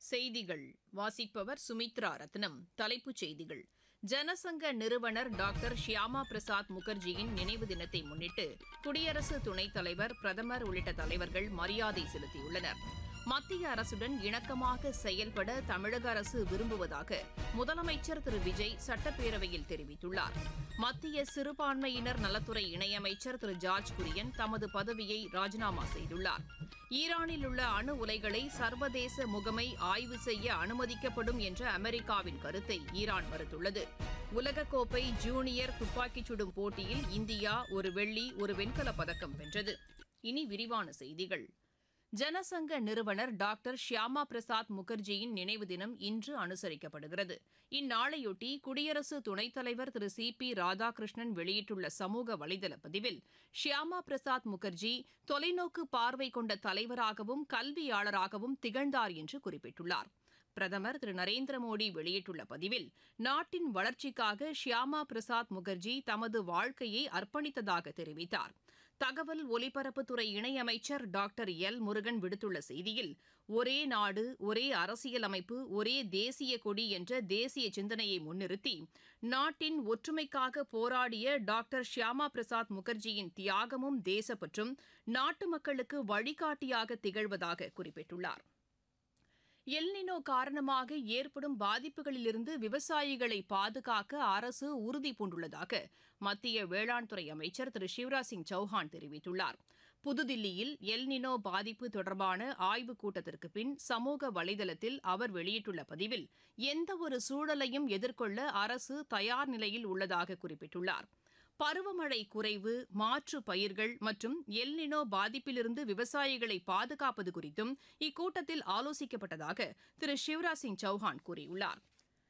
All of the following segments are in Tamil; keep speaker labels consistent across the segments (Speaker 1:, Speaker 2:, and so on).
Speaker 1: செய்திகள் வாசிப்பவர் சுமித்ரா ரத்னம் தலைப்புச் செய்திகள் ஜனசங்க நிறுவனர் டாக்டர் ஷியாமா பிரசாத் முகர்ஜியின் நினைவு தினத்தை முன்னிட்டு குடியரசு துணைத் தலைவர் பிரதமர் உள்ளிட்ட தலைவர்கள் மரியாதை செலுத்தியுள்ளனர் மத்திய அரசுடன் இணக்கமாக செயல்பட தமிழக அரசு விரும்புவதாக முதலமைச்சர் திரு விஜய் சட்டப்பேரவையில் தெரிவித்துள்ளார் மத்திய சிறுபான்மையினர் நலத்துறை இணையமைச்சர் திரு ஜார்ஜ் குரியன் தமது பதவியை ராஜினாமா செய்துள்ளார் ஈரானில் உள்ள அணு உலைகளை சர்வதேச முகமை ஆய்வு செய்ய அனுமதிக்கப்படும் என்ற அமெரிக்காவின் கருத்தை ஈரான் மறுத்துள்ளது உலகக்கோப்பை ஜூனியர் துப்பாக்கிச் சுடும் போட்டியில் இந்தியா ஒரு வெள்ளி ஒரு வெண்கலப் பதக்கம் வென்றது இனி விரிவான செய்திகள் ஜனசங்க நிறுவனர் டாக்டர் ஷியாமா பிரசாத் முகர்ஜியின் நினைவு தினம் இன்று அனுசரிக்கப்படுகிறது இந்நாளையொட்டி குடியரசு துணைத் தலைவர் திரு சி பி ராதாகிருஷ்ணன் வெளியிட்டுள்ள சமூக வலைதள பதிவில் ஷியாமா பிரசாத் முகர்ஜி தொலைநோக்கு பார்வை கொண்ட தலைவராகவும் கல்வியாளராகவும் திகழ்ந்தார் என்று குறிப்பிட்டுள்ளார் பிரதமர் திரு நரேந்திர மோடி வெளியிட்டுள்ள பதிவில் நாட்டின் வளர்ச்சிக்காக ஷியாமா பிரசாத் முகர்ஜி தமது வாழ்க்கையை அர்ப்பணித்ததாக தெரிவித்தார் தகவல் ஒலிபரப்புத்துறை இணையமைச்சர் டாக்டர் எல் முருகன் விடுத்துள்ள செய்தியில் ஒரே நாடு ஒரே அரசியலமைப்பு ஒரே தேசிய கொடி என்ற தேசிய சிந்தனையை முன்னிறுத்தி நாட்டின் ஒற்றுமைக்காக போராடிய டாக்டர் ஷியாமா பிரசாத் முகர்ஜியின் தியாகமும் தேசப்பற்றும் நாட்டு மக்களுக்கு வழிகாட்டியாக திகழ்வதாக குறிப்பிட்டுள்ளார் எல்னினோ காரணமாக ஏற்படும் பாதிப்புகளிலிருந்து விவசாயிகளை பாதுகாக்க அரசு உறுதி பூண்டுள்ளதாக மத்திய வேளாண் துறை அமைச்சர் திரு சிவராஜ் சிங் சௌஹான் தெரிவித்துள்ளார் புதுதில்லியில் எல்னினோ பாதிப்பு தொடர்பான ஆய்வுக் கூட்டத்திற்கு பின் சமூக வலைதளத்தில் அவர் வெளியிட்டுள்ள பதிவில் எந்தவொரு சூழலையும் எதிர்கொள்ள அரசு தயார் நிலையில் உள்ளதாக குறிப்பிட்டுள்ளார் பருவமழை குறைவு மாற்று பயிர்கள் மற்றும் எல்னினோ பாதிப்பிலிருந்து விவசாயிகளை பாதுகாப்பது குறித்தும் இக்கூட்டத்தில் ஆலோசிக்கப்பட்டதாக திரு சிவராஜ் சிங் சௌஹான் கூறியுள்ளார்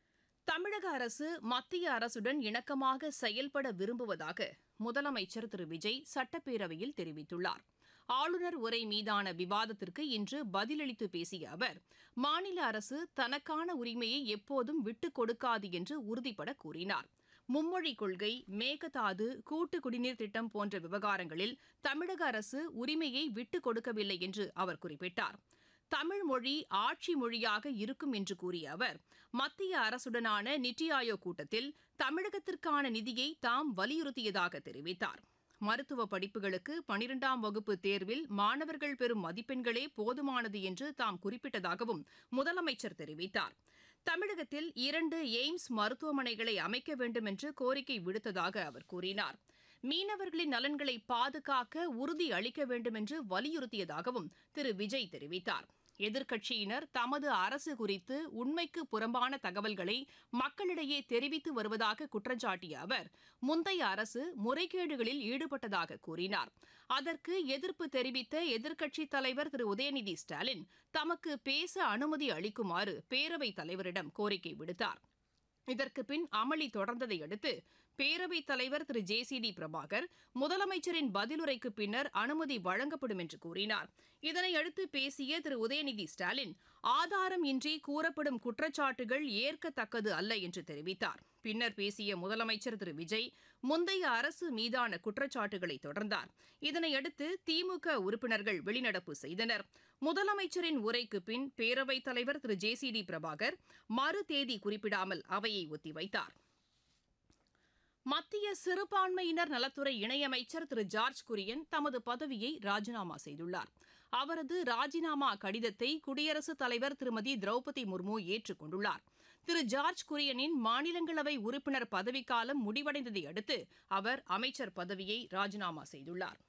Speaker 1: தமிழக அரசு மத்திய அரசுடன் இணக்கமாக செயல்பட விரும்புவதாக முதலமைச்சர் திரு விஜய் சட்டப்பேரவையில் தெரிவித்துள்ளார் ஆளுநர் உரை மீதான விவாதத்திற்கு இன்று பதிலளித்து பேசிய அவர் மாநில அரசு தனக்கான உரிமையை எப்போதும் விட்டுக் கொடுக்காது என்று உறுதிபட கூறினார் மும்மொழி கொள்கை மேகதாது கூட்டு குடிநீர் திட்டம் போன்ற விவகாரங்களில் தமிழக அரசு உரிமையை விட்டுக் கொடுக்கவில்லை என்று அவர் குறிப்பிட்டார் தமிழ் மொழி ஆட்சி மொழியாக இருக்கும் என்று கூறிய அவர் மத்திய அரசுடனான நித்தி ஆயோக் கூட்டத்தில் தமிழகத்திற்கான நிதியை தாம் வலியுறுத்தியதாக தெரிவித்தார் மருத்துவ படிப்புகளுக்கு பனிரெண்டாம் வகுப்பு தேர்வில் மாணவர்கள் பெறும் மதிப்பெண்களே போதுமானது என்று தாம் குறிப்பிட்டதாகவும் முதலமைச்சர் தெரிவித்தார் தமிழகத்தில் இரண்டு எய்ம்ஸ் மருத்துவமனைகளை அமைக்க வேண்டும் என்று கோரிக்கை விடுத்ததாக அவர் கூறினார் மீனவர்களின் நலன்களை பாதுகாக்க உறுதி அளிக்க வேண்டும் என்று வலியுறுத்தியதாகவும் திரு விஜய் தெரிவித்தார் எதிர்க்கட்சியினர் தமது அரசு குறித்து உண்மைக்கு புறம்பான தகவல்களை மக்களிடையே தெரிவித்து வருவதாக குற்றஞ்சாட்டிய அவர் முந்தைய அரசு முறைகேடுகளில் ஈடுபட்டதாக கூறினார் அதற்கு எதிர்ப்பு தெரிவித்த எதிர்க்கட்சித் தலைவர் திரு உதயநிதி ஸ்டாலின் தமக்கு பேச அனுமதி அளிக்குமாறு பேரவைத் தலைவரிடம் கோரிக்கை விடுத்தார் இதற்கு பின் அமளி தொடர்ந்ததை அடுத்து பேரவைத் தலைவர் Thiru J C D Prabhakar முதலமைச்சரின் பதிலுரைக்கு பின்னர் அனுமதி வழங்கப்படும் என்று கூறினார் இதனையடுத்து பேசிய திரு உதயநிதி ஸ்டாலின் ஆதாரம் இன்றி கூறப்படும் குற்றச்சாட்டுகள் ஏற்கத்தக்கது அல்ல என்று தெரிவித்தார் பின்னர் பேசிய முதலமைச்சர் திரு விஜய் முந்தைய அரசு மீதான குற்றச்சாட்டுகளை தொடர்ந்தார் இதனையடுத்து திமுக உறுப்பினர்கள் வெளிநடப்பு செய்தனர் முதலமைச்சரின் உரைக்கு பின் பேரவைத் தலைவர் Thiru J C D Prabhakar மறு தேதி குறிப்பிடாமல் அவையை ஒத்திவைத்தார் மத்திய சிறுபான்மையினர் நலத்துறை இணையமைச்சர் திரு ஜார்ஜ் குரியன் தமது பதவியை ராஜினாமா செய்துள்ளார் அவரது ராஜினாமா கடிதத்தை குடியரசுத் தலைவர் திருமதி திரௌபதி முர்மு ஏற்றுக் கொண்டுள்ளார் திரு ஜார்ஜ் குரியனின் மாநிலங்களவை உறுப்பினர் பதவிக்காலம் முடிவடைந்ததை அடுத்து அவர் அமைச்சர் பதவியை ராஜினாமா செய்துள்ளார்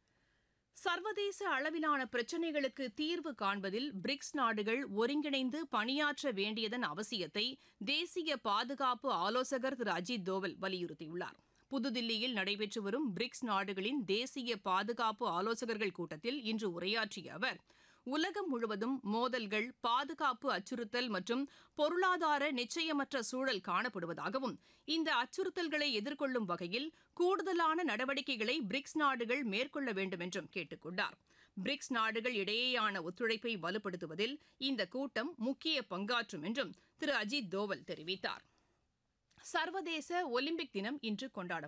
Speaker 1: சர்வதேச அளவிலான பிரச்சினைகளுக்கு தீர்வு காண்பதில் பிரிக்ஸ் நாடுகள் ஒருங்கிணைந்து பணியாற்ற வேண்டியதன் அவசியத்தை தேசிய பாதுகாப்பு ஆலோசகர் திரு அஜித் தோவல் வலியுறுத்தியுள்ளார் புதுதில்லியில் நடைபெற்று வரும் பிரிக்ஸ் நாடுகளின் தேசிய பாதுகாப்பு ஆலோசகர்கள் கூட்டத்தில் இன்று உரையாற்றிய அவர் உலகம் முழுவதும் மோதல்கள் பாதுகாப்பு அச்சுறுத்தல் மற்றும் பொருளாதார நிச்சயமற்ற சூழல் காணப்படுவதாகவும் இந்த அச்சுறுத்தல்களை எதிர்கொள்ளும் வகையில் கூடுதலான நடவடிக்கைகளை பிரிக்ஸ் நாடுகள் மேற்கொள்ள வேண்டும் என்றும் கேட்டுக் கொண்டார் பிரிக்ஸ் நாடுகள் இடையேயான ஒத்துழைப்பை வலுப்படுத்துவதில் இந்த கூட்டம் முக்கிய பங்காற்றும் என்றும் திரு அஜித் தோவல் தெரிவித்தார் சர்வதேச ஒலிம்பிக் தினம் இன்று கொண்டாடப்படுகிறது